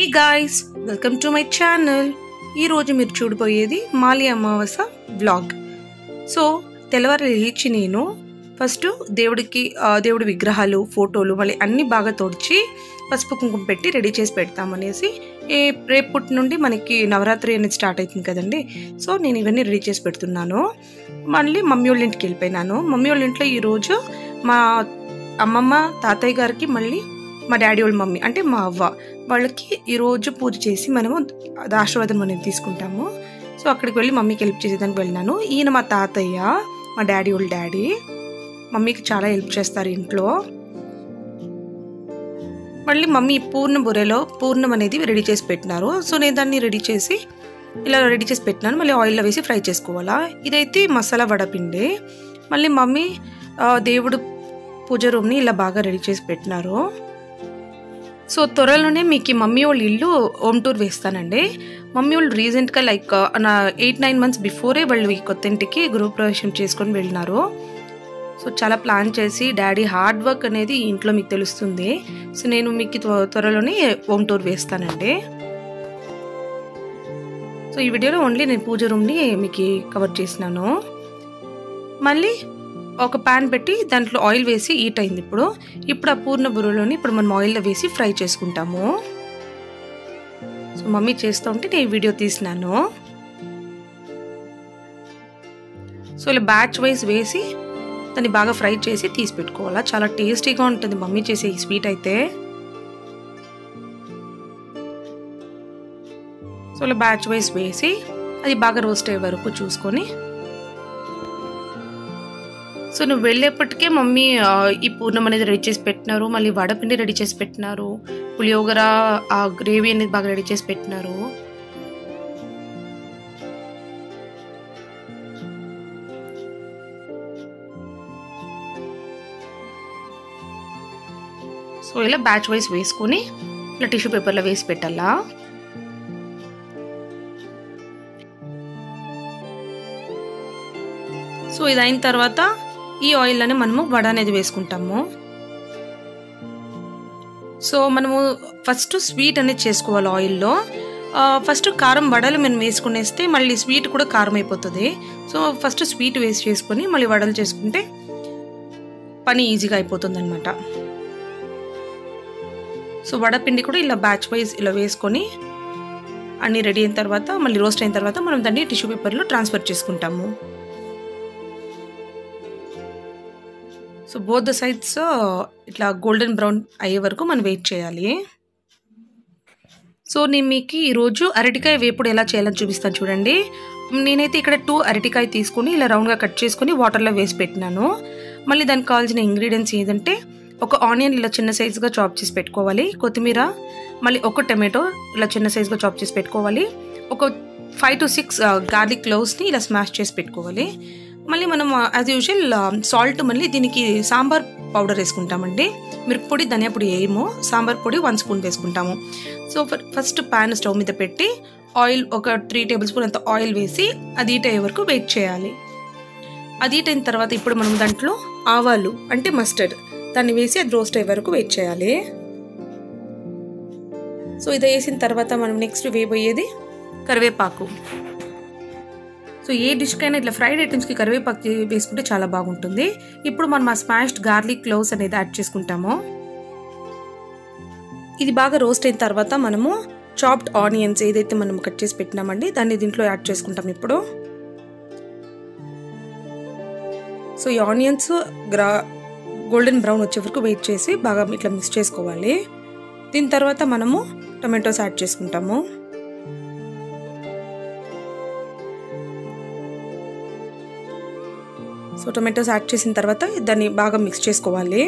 guys welcome to my channel ఈరోజు మీరు చూడబోయేది మాలి అమావాస బ్లాగ్ సో తెల్లవారు లేచి నేను ఫస్ట్ దేవుడికి ఆ, దేవుడి విగ్రహాలు ఫోటోలు మళ్ళీ అన్నీ బాగా తోడ్చి పసుపు కుంకుమ పెట్టి రెడీ చేసి పెడతామనేసి ఏ రేపటి నుండి మనకి నవరాత్రి అనేది స్టార్ట్ అవుతుంది కదండి సో నేను ఇవన్నీ రెడీ చేసి పెడుతున్నాను మళ్ళీ మమ్మీ వాళ్ళ ఇంటికి వెళ్ళిపోయినాను మమ్మీ వాళ్ళ ఇంట్లో ఈరోజు మా అమ్మమ్మ తాతయ్య గారికి మళ్ళీ మా డాడీ వాళ్ళ మమ్మీ అంటే మా అవ్వ వాళ్ళకి ఈరోజు పూజ చేసి మనము అది ఆశీర్వాదం అనేది తీసుకుంటాము సో అక్కడికి వెళ్ళి మమ్మీకి హెల్ప్ చేసేదానికి వెళ్ళినాను ఈయన మా తాతయ్య మా డాడీ వాళ్ళ డాడీ మమ్మీకి చాలా హెల్ప్ చేస్తారు ఇంట్లో మళ్ళీ మమ్మీ పూర్ణ బుర్రెలో పూర్ణం అనేది రెడీ చేసి పెట్టినారు సో నేను దాన్ని రెడీ చేసి ఇలా రెడీ చేసి పెట్టినాను మళ్ళీ ఆయిల్లో వేసి ఫ్రై చేసుకోవాలా ఇదైతే మసాలా వడపిండి మళ్ళీ మమ్మీ ఆ, దేవుడు పూజ రూమ్ని ఇలా బాగా రెడీ చేసి పెట్టినారు సో త్వరలోనే మీకు ఈ మమ్మీ వాళ్ళ ఇల్లు హోమ్ టూర్ వేస్తానండి మమ్మీ వాళ్ళు రీసెంట్గా లైక్ నా ఎయిట్ నైన్ మంత్స్ బిఫోరే వాళ్ళు ఈ కొత్త ఇంటికి గృహప్రవేశం చేసుకొని వెళ్ళినారు సో చాలా ప్లాన్ చేసి డాడీ హార్డ్ వర్క్ అనేది ఈ ఇంట్లో మీకు తెలుస్తుంది సో నేను మీకు త్వ- త్వరలోనే హోమ్ టూర్ వేస్తానండి సో ఈ వీడియోలో ఓన్లీ నేను పూజ రూమ్ని మీకు కవర్ చేసినాను మళ్ళీ ఒక ప్యాన్ పెట్టి దాంట్లో ఆయిల్ వేసి హీట్ అయింది ఇప్పుడు ఇప్పుడు ఆ పూర్ణ బుర్రలోని ఇప్పుడు మనం ఆయిల్లో వేసి ఫ్రై చేసుకుంటాము సో మమ్మీ చేస్తూ ఉంటే నేను ఈ వీడియో తీసినాను సో ఇలా బ్యాచ్ వైజ్ వేసి దాన్ని బాగా ఫ్రై చేసి తీసి పెట్టుకోవాలా చాలా టేస్టీగా ఉంటుంది మమ్మీ చేసే ఈ స్వీట్ అయితే సో ఇలా బ్యాచ్ వైజ్ వేసి అది బాగా రోస్ట్ అయ్యే వరకు చూసుకొని సో నువ్వు వెళ్ళేప్పటికే మమ్మీ ఆ, ఈ పూర్ణం అనేది రెడీ చేసి పెట్టినారు మళ్ళీ వడపిండి రెడీ చేసి పెట్టినారు పులియోగర ఆ గ్రేవీ అనేది బాగా రెడీ చేసి పెట్టినారు సో ఇలా బ్యాచ్ వైజ్ వేసుకొని ఇలా టిష్యూ పేపర్లో వేసి పెట్టాలా సో ఇది అయిన తర్వాత ఈ ఆయిల్లోనే మనము వడ అనేది వేసుకుంటాము సో మనము ఫస్ట్ స్వీట్ అనేది చేసుకోవాలి ఆయిల్లో ఆ, ఫస్ట్ కారం వడలు మనం వేసుకునేస్తే మళ్ళీ స్వీట్ కూడా కారం అయిపోతుంది సో ఫస్ట్ స్వీట్ వేసి చేసుకొని మళ్ళీ వడలు చేసుకుంటే పని ఈజీగా అయిపోతుంది అనమాట సో వడపిండి కూడా ఇలా బ్యాచ్ వైజ్ ఇలా వేసుకొని అన్నీ రెడీ అయిన తర్వాత మళ్ళీ రోస్ట్ అయిన తర్వాత మనం దాన్ని టిష్యూ పేపర్లో ట్రాన్స్ఫర్ చేసుకుంటాము సో బోత్ ద సైడ్స్ ఇట్లా గోల్డెన్ బ్రౌన్ అయ్యే వరకు మనం వెయిట్ చేయాలి సో నేను మీకు ఈరోజు అరటికాయ వేపుడు ఎలా చేయాలని చూపిస్తాను చూడండి నేనైతే ఇక్కడ టూ అరటికాయ తీసుకొని ఇలా రౌండ్గా కట్ చేసుకొని వాటర్లో వేసి పెట్టినాను మళ్ళీ దానికి కావాల్సిన ఇంగ్రీడియంట్స్ ఏంటంటే ఒక ఆనియన్ ఇలా చిన్న సైజుగా చాప్ చేసి పెట్టుకోవాలి కొత్తిమీర మళ్ళీ ఒక టమాటో ఇలా చిన్న సైజుగా చాప్ చేసి పెట్టుకోవాలి ఒక ఫైవ్ టు సిక్స్ గార్లిక్ క్లోవ్స్ని ఇలా స్మాష్ చేసి పెట్టుకోవాలి మళ్ళీ మనం యాజ్ యూజువల్ సాల్ట్ మళ్ళీ దీనికి సాంబార్ పౌడర్ వేసుకుంటామండి మిరపొడి ధనియా పొడి వేయము సాంబార్ పొడి వన్ స్పూన్ వేసుకుంటాము సో ఫస్ట్ ప్యాన్ స్టవ్ మీద పెట్టి ఆయిల్ ఒక త్రీ టేబుల్ స్పూన్ అంత ఆయిల్ వేసి అది హీట్ అయ్యే వరకు వెయిట్ చేయాలి అది హీట్ అయిన తర్వాత ఇప్పుడు మనం దాంట్లో ఆవాలు అంటే మస్టర్డ్ దాన్ని వేసి అది రోస్ట్ అయ్యే వరకు వెయిట్ చేయాలి సో ఇది వేసిన తర్వాత మనం నెక్స్ట్ వేయబోయేది కరివేపాకు సో ఏ డిష్కైనా ఇట్లా ఫ్రైడ్ ఐటమ్స్కి కరివేపాకు వేసుకుంటే చాలా బాగుంటుంది ఇప్పుడు మనం ఆ స్మాష్డ్ గార్లిక్ క్లోవ్స్ అనేది యాడ్ చేసుకుంటాము ఇది బాగా రోస్ట్ అయిన తర్వాత మనము చాప్డ్ ఆనియన్స్ ఏదైతే మనం కట్ చేసి పెట్టినామండి దాన్ని దీంట్లో యాడ్ చేసుకుంటాం ఇప్పుడు సో ఈ ఆనియన్స్ గ్రా గోల్డెన్ బ్రౌన్ వచ్చే వరకు వెయిట్ చేసి బాగా ఇట్లా మిక్స్ చేసుకోవాలి దీని తర్వాత మనము టొమాటోస్ యాడ్ చేసుకుంటాము సో టొమాటోస్ యాడ్ చేసిన తర్వాత దాన్ని బాగా మిక్స్ చేసుకోవాలి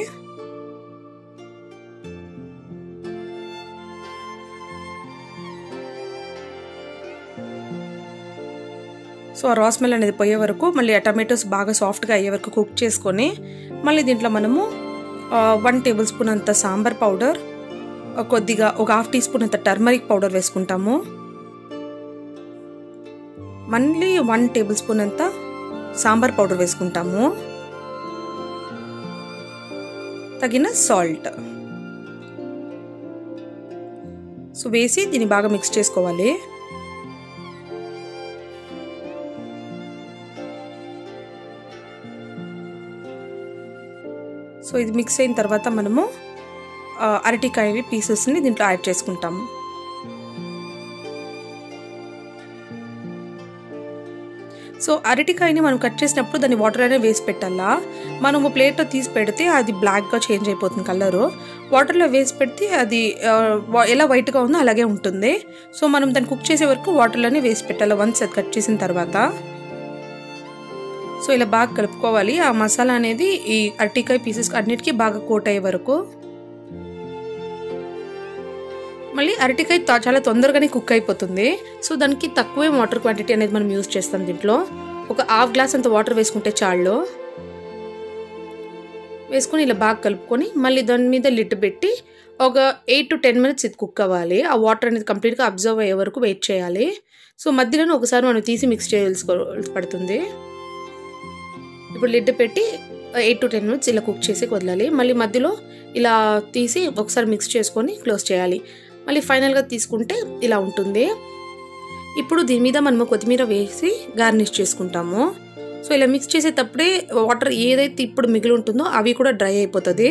సో ఆ రా స్మెల్ అనేది పోయే వరకు మళ్ళీ ఆ టమాటోస్ బాగా సాఫ్ట్గా అయ్యే వరకు కుక్ చేసుకొని మళ్ళీ దీంట్లో మనము వన్ టేబుల్ స్పూన్ అంత సాంబార్ పౌడర్ కొద్దిగా ఒక హాఫ్ టీ స్పూన్ అంత టర్మరిక్ పౌడర్ వేసుకుంటాము మళ్ళీ వన్ టేబుల్ స్పూన్ అంత సాంబార్ పౌడర్ వేసుకుంటాము తగిన సాల్ట్ సో వేసి దీన్ని బాగా మిక్స్ చేసుకోవాలి సో ఇది మిక్స్ అయిన తర్వాత మనము అరటికాయ పీసెస్ని దీంట్లో యాడ్ చేసుకుంటాము సో అరటికాయని మనం కట్ చేసినప్పుడు దాన్ని వాటర్ అనేది వేసి పెట్టాలా మనము ప్లేట్లో తీసి పెడితే అది బ్లాక్గా చేంజ్ అయిపోతుంది కలరు వాటర్లో వేసి పెడితే అది ఎలా వైట్గా ఉందో అలాగే ఉంటుంది సో మనం దాన్ని కుక్ చేసే వరకు వాటర్లోనే వేసి పెట్టాలి వన్స్ అది కట్ చేసిన తర్వాత సో ఇలా బాగా కలుపుకోవాలి ఆ మసాలా అనేది ఈ అరటికాయ పీసెస్ అన్నిటికీ బాగా కోట్ అయ్యే వరకు మళ్ళీ అరటికాయ చాలా తొందరగానే కుక్ అయిపోతుంది సో దానికి తక్కువే వాటర్ క్వాంటిటీ అనేది మనం యూజ్ చేస్తాం దీంట్లో ఒక హాఫ్ గ్లాస్ అంత వాటర్ వేసుకుంటే చాళ్ళు వేసుకొని ఇలా బాగా కలుపుకొని మళ్ళీ దాని మీద లిడ్ పెట్టి ఒక ఎయిట్ టు టెన్ మినిట్స్ ఇది కుక్ అవ్వాలి ఆ వాటర్ అనేది కంప్లీట్గా అబ్జర్వ్ అయ్యే వరకు వెయిట్ చేయాలి సో మధ్యలోనే ఒకసారి మనం తీసి మిక్స్ చేయాల్సి పడుతుంది ఇప్పుడు లిడ్ పెట్టి ఎయిట్ టు టెన్ మినిట్స్ ఇలా కుక్ చేసి వదలాలి మళ్ళీ మధ్యలో ఇలా తీసి ఒకసారి మిక్స్ చేసుకొని క్లోజ్ చేయాలి మళ్ళీ ఫైనల్గా తీసుకుంటే ఇలా ఉంటుంది ఇప్పుడు దీని మీద మనము కొత్తిమీర వేసి గార్నిష్ చేసుకుంటాము సో ఇలా మిక్స్ చేసేటప్పుడే వాటర్ ఏదైతే ఇప్పుడు మిగిలి ఉంటుందో అవి కూడా డ్రై అయిపోతుంది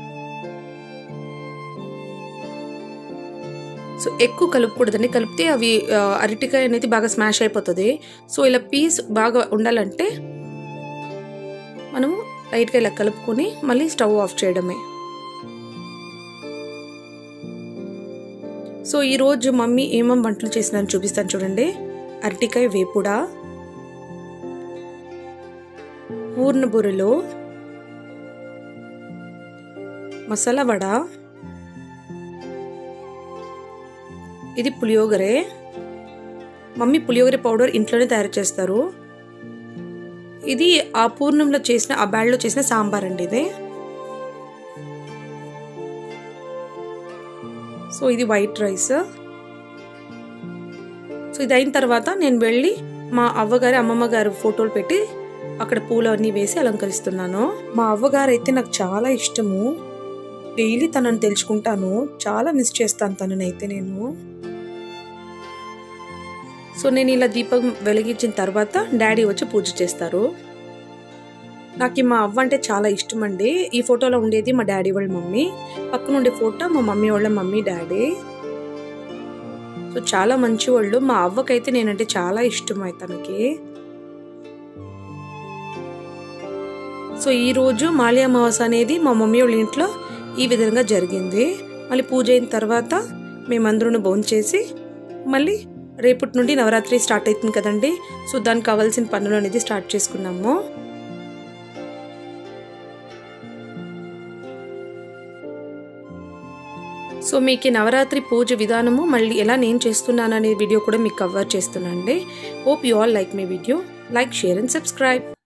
సో ఎక్కువ కలుపుకూడదండి కలిపితే అవి అరటికాయ అనేది బాగా స్మాష్ అయిపోతుంది సో ఇలా పీస్ బాగా ఉండాలంటే మనము లైట్గా ఇలా కలుపుకొని మళ్ళీ స్టవ్ ఆఫ్ చేయడమే సో ఈరోజు మమ్మీ ఏమేం వంటలు చేసిందని చూపిస్తాను చూడండి అరటికాయ వేపుడా పూర్ణ బూరెలు మసాలా వడ ఇది పులియోగరే మమ్మీ పులియోగరే పౌడర్ ఇంట్లోనే తయారు చేస్తారు ఇది ఆ పూర్ణంలో చేసిన ఆ బ్యాడ్లో చేసిన సాంబార్ అండి ఇది సో ఇది వైట్ రైస్ సో ఇది అయిన తర్వాత నేను వెళ్ళి మా అవ్వగారి అమ్మమ్మ గారు ఫోటోలు పెట్టి అక్కడ పూలు అన్నీ వేసి అలంకరిస్తున్నాను మా అవ్వగారు అయితే నాకు చాలా ఇష్టము డైలీ తనని తెలుసుకుంటాను చాలా మిస్ చేస్తాను తననైతే నేను సో నేను ఇలా దీపం వెలిగించిన తర్వాత డాడీ వచ్చి పూజ చేస్తారు నాకు మా అవ్వ అంటే చాలా ఇష్టం అండి ఈ ఫోటోలో ఉండేది మా డాడీ వాళ్ళ మమ్మీ పక్కన ఉండే ఫోటో మా మమ్మీ వాళ్ళ మమ్మీ డాడీ సో చాలా మంచి వాళ్ళు మా అవ్వకైతే నేనంటే చాలా ఇష్టం అయి తనకి సో ఈరోజు మాల్య అమావాస అనేది మా మమ్మీ వాళ్ళ ఇంట్లో ఈ విధంగా జరిగింది మళ్ళీ పూజ అయిన తర్వాత మేమందరూ భోంచేసి మళ్ళీ రేపటి నుండి నవరాత్రి స్టార్ట్ అవుతుంది కదండి సో దానికి కావాల్సిన పనులు అనేది స్టార్ట్ చేసుకున్నాము సో మీకు నవరాత్రి పూజ విధానము మళ్ళీ ఎలా నేను చేస్తున్నాను అనే వీడియో కూడా మీకు కవర్ చేస్తున్నానండి hope you all like my video like share and subscribe